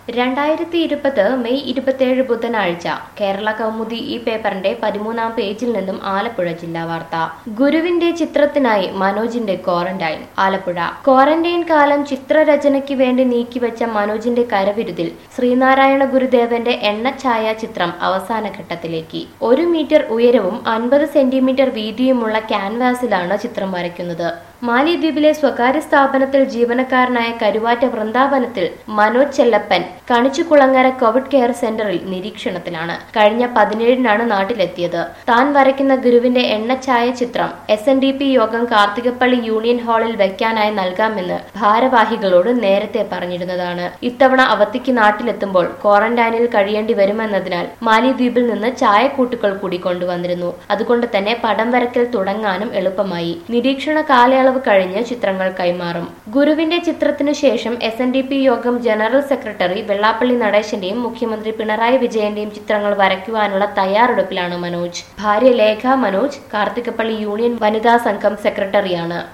രണ്ടായിരത്തി ഇരുപത് മെയ് ഇരുപത്തിയേഴ് ബുധനാഴ്ച കേരള കൗമുദി ഈ പേപ്പറിന്റെ പതിമൂന്നാം പേജിൽ നിന്നും ആലപ്പുഴ ജില്ലാ വാർത്ത ഗുരുവിന്റെ ചിത്രത്തിനായി മനോജിന്റെ ക്വാറന്റൈൻ ആലപ്പുഴ ക്വാറന്റൈൻ കാലം ചിത്രരചനയ്ക്ക് വേണ്ടി നീക്കിവെച്ച മനോജിന്റെ കരവിരുതിൽ ശ്രീനാരായണ ഗുരുദേവന്റെ എണ്ണഛായ ചിത്രം അവസാന ഘട്ടത്തിലേക്ക് ഒരു മീറ്റർ ഉയരവും അൻപത് സെന്റിമീറ്റർ വീതിയുമുള്ള ക്യാൻവാസിലാണ് ചിത്രം വരയ്ക്കുന്നത് മാലിദ്വീപിലെ സ്വകാര്യ സ്ഥാപനത്തിൽ ജീവനക്കാരനായ കരുവാറ്റ വൃന്ദാവനത്തിൽ മനോജ് ചെല്ലപ്പൻ കണിച്ചുകുളങ്ങര കോവിഡ് കെയർ സെന്ററിൽ നിരീക്ഷണത്തിലാണ് കഴിഞ്ഞ പതിനേഴിനാണ് നാട്ടിലെത്തിയത് താൻ വരയ്ക്കുന്ന ഗുരുവിന്റെ എണ്ണഛായ ചിത്രം എസ് എൻ ഡി പി യോഗം കാർത്തികപ്പള്ളി യൂണിയൻ ഹാളിൽ വെക്കാനായി നൽകാമെന്ന് ഭാരവാഹികളോട് നേരത്തെ പറഞ്ഞിരുന്നതാണ് ഇത്തവണ അവധിക്ക് നാട്ടിലെത്തുമ്പോൾ ക്വാറന്റൈനിൽ കഴിയേണ്ടി വരുമെന്നതിനാൽ മാലിദ്വീപിൽ നിന്ന് ചായക്കൂട്ടുകൾ കൂടി കൊണ്ടുവന്നിരുന്നു അതുകൊണ്ട് തന്നെ പടം വരയ്ക്കൽ തുടങ്ങാനും എളുപ്പമായി നിരീക്ഷണ കാലയളവ് കഴിഞ്ഞ് ചിത്രങ്ങൾ കൈമാറും ഗുരുവിന്റെ ചിത്രത്തിനു ശേഷം S N D P Yogam general secretary Vellappally നടേശന്റെയും മുഖ്യമന്ത്രി പിണറായി വിജയന്റെയും ചിത്രങ്ങൾ വരയ്ക്കുവാനുള്ള തയ്യാറെടുപ്പിലാണ് മനോജ് ഭാര്യ ലേഖ മനോജ് കാർത്തികപ്പള്ളി യൂണിയൻ വനിതാ സംഘം സെക്രട്ടറിയാണ്